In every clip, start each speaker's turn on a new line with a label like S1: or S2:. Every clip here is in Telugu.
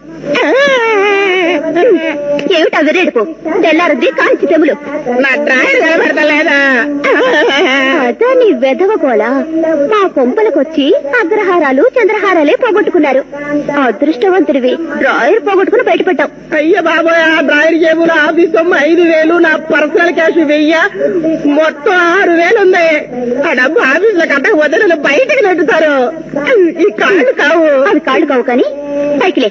S1: ఏమిటా వెరేడుపు తెల్లారుద్ది కాంచి తెములు
S2: నా డ్రాయర్ కనబడతలేదా
S1: అదా నీ వెధవ గోళ మా కొంపలకొచ్చి అగ్రహారాలు చంద్రహారాలే పోగొట్టుకున్నారు అదృష్టవంతుడివి డ్రాయర్ పోగొట్టుకుని బయటపెట్టావు
S2: అయ్య బాబోయ్ ఆ డ్రాయర్ జేబులో ఆఫీస్ సొమ్ము ఐదు వేలు నా పర్సనల్ క్యాష్ వెయ్య మొత్తం ఆరు వేలు ఉంది ఆ డబ్బు ఆఫీస్ లో కట్టకపోతే నన్ను బయటకు నెట్టుతారు ఈ కాళ్ళు కావు
S1: అవి కాళ్ళు కావు కానీ పైకిలే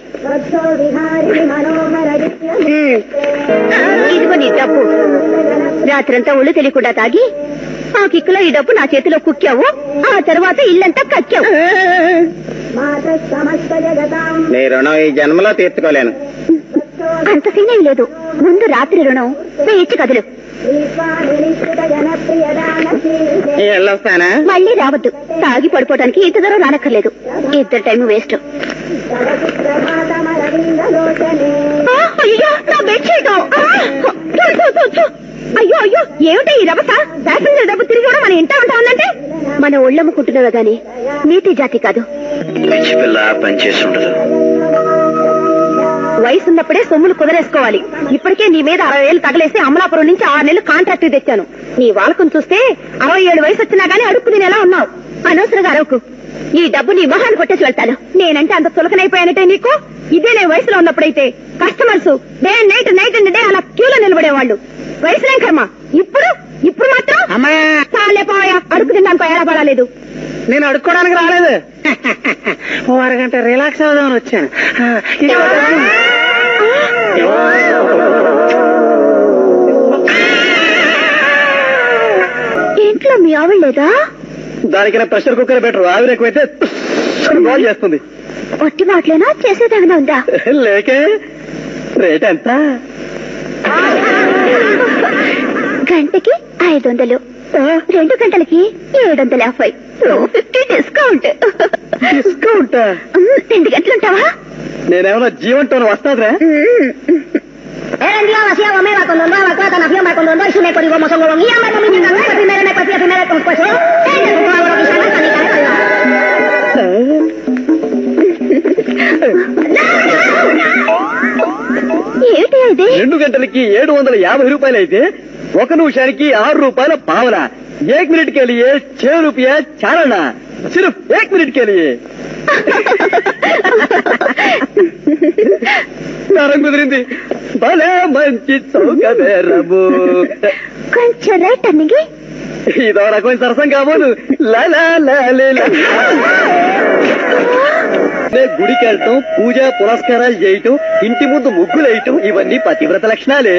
S1: ఉమ్. ఇదిగో నీ డబ్బు రాత్రంతా ఒళ్ళు తెలియకుండా తాగి ఆ కిక్కులో ఈ డబ్బు నా చేతిలో కుక్కావు ఆ తర్వాత ఇల్లంతా కక్కావు
S2: నీ రుణం ఈ జన్మలో తీర్చుకోలేను
S1: అంత సీనే లేదు ముందు రాత్రి రుణం వేయించి కదులు
S2: వెళ్ళొస్తానా
S1: మళ్ళీ రావద్దు తాగి పడిపోవడానికి ఇంత దూరం రానక్కర్లేదు ఇద్దరు టైం వేస్ట్ ఆ, అయ్యో నా బెడ్షీట్ ఆ, థు, థు, థు, థు. అయ్యో అయ్యో ఏమిటి ఈ రభస ప్యాసింజర్ డబ్బు తిరిగి కూడా మన ఇంట ఉంటా ఉందంటే మన ఒళ్ళమ్ముకుంటున్నవే గాని నీతి జాతి కాదు
S3: పిచ్చి పిల్ల పనిచేసి ఉండదు
S1: వయసున్నప్పుడే సొమ్ములు కుదరేసుకోవాలి ఇప్పటికే నీ మీద అరవై వేలు తగలేసి అమలాపురం నుంచి ఆరు నెలలు కాంట్రాక్ట్ తెచ్చాను నీ వాళ్ళకం చూస్తే అరవై ఏడు వయసు వచ్చినా గానీ అడుక్కు నేను ఎలా ఉన్నావు అనవసరంగా అరవకు ఈ డబ్బు నీ మొహాన్ని కొట్టేసి వెళ్తాను నేనంటే అంత చులకనైపోయానంటే నీకు ఇదే నేను వయసులో ఉన్నప్పుడైతే customers day night night and day అలా క్యూలో నిలబడేవాళ్ళు వయసులేం కర్మ ఇప్పుడు ఇప్పుడు మాత్రం
S2: అమ్మా
S1: చాలే పోయా అడుగు తినడానికి ఎలా పడలేదు
S2: నేను అడుక్కోవడానికి రాలేదు ఓ అరగంట రిలాక్స్ అవుదామని వచ్చాను ఆ, ఇది
S1: ఇంట్లో మీ ఆవిడ లేదా
S3: దానికైనా ప్రెషర్ కుక్కర్ బెటర్ ఆవిరి ఎక్కువైతే బాల్ చేస్తుంది
S1: ఒట్టి మాటలేనా చేసేదేమైనా ఉందా
S3: లేకే రేట్ ఎంత
S1: గంటకి ఐదు వందలు రెండు గంటలకి ఏడు వందల యాభై ఫిఫ్టీ డిస్కౌంట్
S3: డిస్కౌంట్
S1: ఉమ్, రెండు గంటలు ఉంటావా
S3: నేనేమన్నా జీవంతో వస్తాదిరా
S1: Era el día vacía Gomera con Don Daba, Cuata, Nación, con Don Doy, Sune, Corigo, Mozongo, Guía, Marco, Miña, Canguera, Primera, Nepa, Tía, Primera, con Cueso, Tenga, con Toda, Borokisa, Marca, Nica, ఏమిటి ఇది
S3: రెండు గంటలకి ఏడు వందల యాభై రూపాయలు అయితే ఒక నిమిషానికి ఆరు రూపాయల పావన ఏక్ మినిట్ కే లియే ఛే రూపాయ చాలనా సిర్ఫ్ ఏక్ మినిట్ కే లియే నరం కుదిరింది భలే మంచి చౌకదే రబు
S1: కొంచెం రేట్ అన్నిగి
S3: ఇదో రకమైన సరసం కాబోదు లా లా లా లే లా. నే గుడికి వెళ్ళటం పూజ పురస్కారాలు చేయటం ఇంటి ముందు ముగ్గులు వేయటం ఇవన్నీ పతివ్రత లక్షణాలే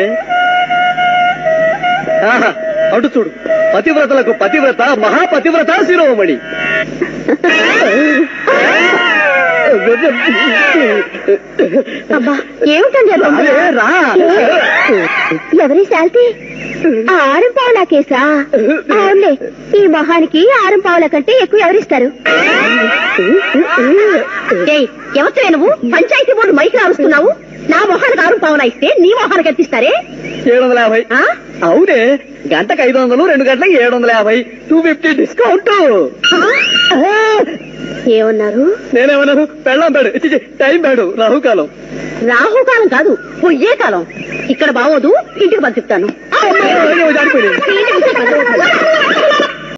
S3: ఆహా, అటు చూడు పతివ్రతలకు పతివ్రత మహాపతివ్రత శిరోమణి
S1: అబ్బా ఏమిటండి అది?
S3: రాలే, రా
S1: ఎవరి శాల్తీ ఆరం పావులా కేసా అవునులే ఈ మొహానికి ఆరం పావుల కంటే ఎక్కువ ఎవరిస్తారు ఏయ్, ఎవరితో నువ్వు పంచాయతీ బోర్డు మైకి అరుస్తున్నావు నా మొహానికి ఆరు పావులా ఇస్తే నీ మొహానికి ఎత్తిస్తారే
S3: ఏడు వందల యాభై
S1: ఆ?
S3: అవునే గంటకు ఐదు వందలు రెండు గంటలకు ఏడు వందల యాభై టూ ఫిఫ్టీ డిస్కౌంట్
S1: ఏమన్నారు
S3: నేనేమన్నాను పెళ్ళాం పేడు ఛీ, ఛీ, టైం పేడు రాహుకాలం
S1: రాహుకాలం కాదు పొయ్యే కాలం ఇక్కడ బాగోదు ఇంటికి పంపిస్తాను
S3: అయ్యో, జారిపోయింది.
S1: ఇంటికి పంపిస్తాను.